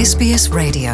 SBS Radio.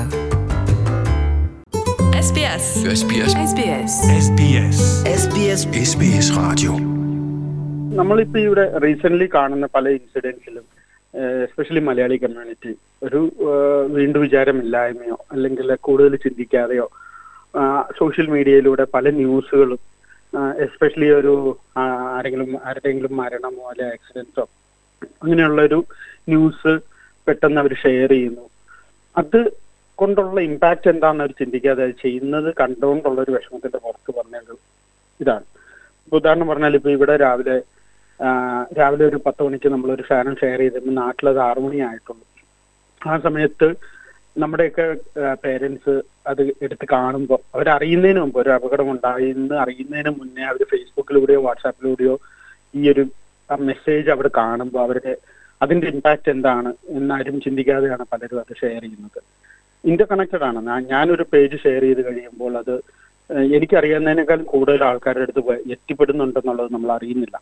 SBS. SBS SBS. SBS SBS SBS Radio നമ്മളിപ്പോ ഇവിടെ recent കാണുന്ന പല ഇൻസിഡൻസിലും എസ്പെഷ്യലി മലയാളി കമ്മ്യൂണിറ്റി ഒരു ഏഹ്, വീണ്ടും വിചാരമില്ലായ്മയോ അല്ലെങ്കിൽ കൂടുതൽ ചിന്തിക്കാതെയോ സോഷ്യൽ മീഡിയയിലൂടെ പല ന്യൂസുകളും എസ്പെഷ്യലി ഒരു ആ, ആരെങ്കിലും ആരുടെയെങ്കിലും മരണമോ അല്ലെ ആക്സിഡൻസോ അങ്ങനെയുള്ള ഒരു ന്യൂസ് പെട്ടെന്ന് അവർ ഷെയർ ചെയ്യുന്നു അത് കൊണ്ടുള്ള ഇമ്പാക്റ്റ് എന്താണെന്ന് അവർ ചിന്തിക്കാതെ അത് ചെയ്യുന്നത് കണ്ടുകൊണ്ടുള്ള ഒരു വിഷമത്തിന്റെ പുറത്ത് പറഞ്ഞത് ഇതാണ് ഇപ്പൊ ഉദാഹരണം പറഞ്ഞാൽ ഇപ്പൊ ഇവിടെ രാവിലെ ആ, രാവിലെ ഒരു പത്ത് മണിക്ക് നമ്മൾ ഒരു സാധനം ഷെയർ ചെയ്തിട്ട് നാട്ടിലത് ആറു മണി ആയിട്ടുള്ളൂ ആ സമയത്ത് നമ്മുടെയൊക്കെ പേരൻസ് അത് എടുത്ത് കാണുമ്പോൾ അവരറിയുന്നതിന് മുമ്പ് ഒരു അപകടം ഉണ്ടായി എന്ന് അറിയുന്നതിന് മുന്നേ അവർ ഫേസ്ബുക്കിലൂടെയോ വാട്സാപ്പിലൂടെയോ ഈ ഒരു മെസ്സേജ് അവർ കാണുമ്പോൾ അവരുടെ അതിന്റെ ഇമ്പാക്റ്റ് എന്താണ് എന്നാരും ചിന്തിക്കാതെയാണ് പലരും അത് ഷെയർ ചെയ്യുന്നത് ഇന്റർ കണക്റ്റഡ് ആണ് ഞാൻ- ഞാനൊരു പേജ് ഷെയർ ചെയ്ത് കഴിയുമ്പോൾ അത് ഏഹ്, എനിക്കറിയാവുന്നതിനേക്കാളും കൂടുതൽ ആൾക്കാരുടെ അടുത്ത് പോയി എത്തിപ്പെടുന്നുണ്ടെന്നുള്ളത് നമ്മൾ അറിയുന്നില്ല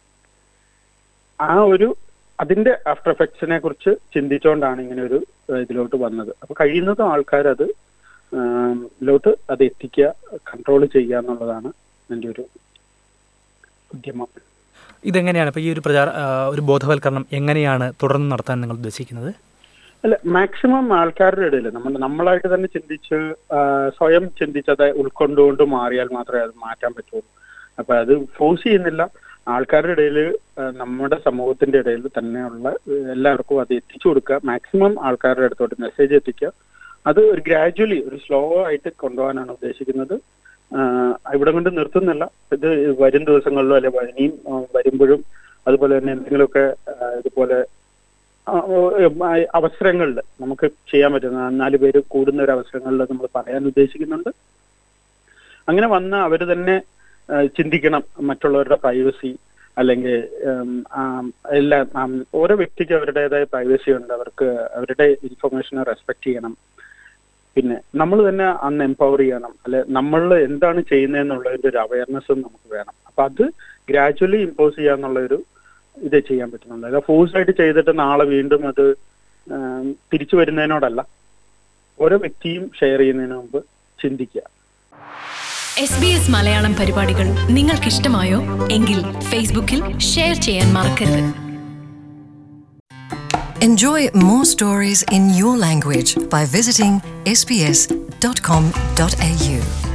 ആ ഒരു അതിന്റെ ആഫ്റ്റർ എഫക്ട്സിനെ കുറിച്ച് ചിന്തിച്ചുകൊണ്ടാണ് ഇങ്ങനെ ഒരു ഏഹ്, ഇതിലോട്ട് വന്നത് അപ്പൊ കഴിയുന്നതും ആൾക്കാർ അത് ലോട്ട് അത് എത്തിക്കുക കൺട്രോൾ ചെയ്യുക എന്നുള്ളതാണ് എൻ്റെ ഒരു ഉദ്യമം ഇതെങ്ങനെയാണ് ഇപ്പോൾ ഈ ഒരു പ്രചാര ആ, ഒരു ബോധവൽക്കരണം എങ്ങനെയാണ് തുടർന്ന് നടത്താൻ നിങ്ങൾ ഉദ്ദേശിക്കുന്നത് അല്ല മാക്സിമം ആൾക്കാരുടെ ഇടയിൽ നമ്മൾ നമ്മളായിട്ട് തന്നെ ചിന്തിച്ച് ആ, സ്വയം ചിന്തിച്ചത് ഉൾക്കൊണ്ടുകൊണ്ട് മാറിയാൽ മാത്രമേ അത് മാറ്റാൻ പറ്റുള്ളൂ അപ്പൊ അത് ഫോഴ്സ് ചെയ്യുന്നില്ല ആൾക്കാരുടെ ഇടയിൽ നമ്മുടെ സമൂഹത്തിന്റെ ഇടയിൽ തന്നെയുള്ള ഏഹ്, എല്ലാവർക്കും അത് എത്തിച്ചു കൊടുക്കുക മാക്സിമം ആൾക്കാരുടെ അടുത്തോട്ട് മെസ്സേജ് എത്തിക്കുക അത് ഒരു ഗ്രാജുവലി ഒരു സ്ലോ ആയിട്ട് കൊണ്ടുപോകാനാണ് ഉദ്ദേശിക്കുന്നത് ആഹ് ഇവിടെ കൊണ്ട് നിർത്തുന്നില്ല ഇത് വരും ദിവസങ്ങളിലോ അല്ലെ ഇനിയും ആ, വരുമ്പോഴും അതുപോലെ തന്നെ എന്തെങ്കിലുമൊക്കെ ആ, ഇതുപോലെ അവസരങ്ങളിൽ നമുക്ക് ചെയ്യാൻ പറ്റുന്ന നാല് പേര് കൂടുന്ന ഒരു അവസരങ്ങളിൽ നമ്മൾ പറയാൻ ഉദ്ദേശിക്കുന്നുണ്ട് അങ്ങനെ വന്ന് അവർ തന്നെ ആ, ചിന്തിക്കണം മറ്റുള്ളവരുടെ പ്രൈവസി അല്ലെങ്കിൽ ഉം, ആ, എല്ലാം ആം, ഓരോ വ്യക്തിക്ക് അവരുടേതായ പ്രൈവസി ഉണ്ട് അവർക്ക് അവരുടെ ഇൻഫർമേഷനെ റെസ്പെക്ട് ചെയ്യണം പിന്നെ നമ്മൾ തന്നെ അന്ന് എംപവർ ചെയ്യണം അല്ലെ നമ്മൾ എന്താണ് ചെയ്യുന്നതെന്നുള്ളതിന്റെ ഒരു അവയർനെസ്സും നമുക്ക് വേണം അപ്പൊ അത് ഗ്രാജുവലി ഇമ്പോസ് ചെയ്യാന്നുള്ള ഒരു ഇത് ചെയ്യാൻ പറ്റുന്നുണ്ട് അല്ല ഫോഴ്സ് ആയിട്ട് ചെയ്തിട്ട് നാളെ വീണ്ടും അത് ആം, തിരിച്ചു വരുന്നതിനോടല്ല ഓരോ വ്യക്തിയും ഷെയർ ചെയ്യുന്നതിന് മുമ്പ് ചിന്തിക്കുക എസ് ബി എസ് മലയാളം പരിപാടികൾ നിങ്ങൾക്കിഷ്ടമായോ എങ്കിൽ ഫേസ്ബുക്കിൽ ഷെയർ ചെയ്യാൻ മറക്കരുത് Enjoy more stories in your language by visiting sbs.com.au.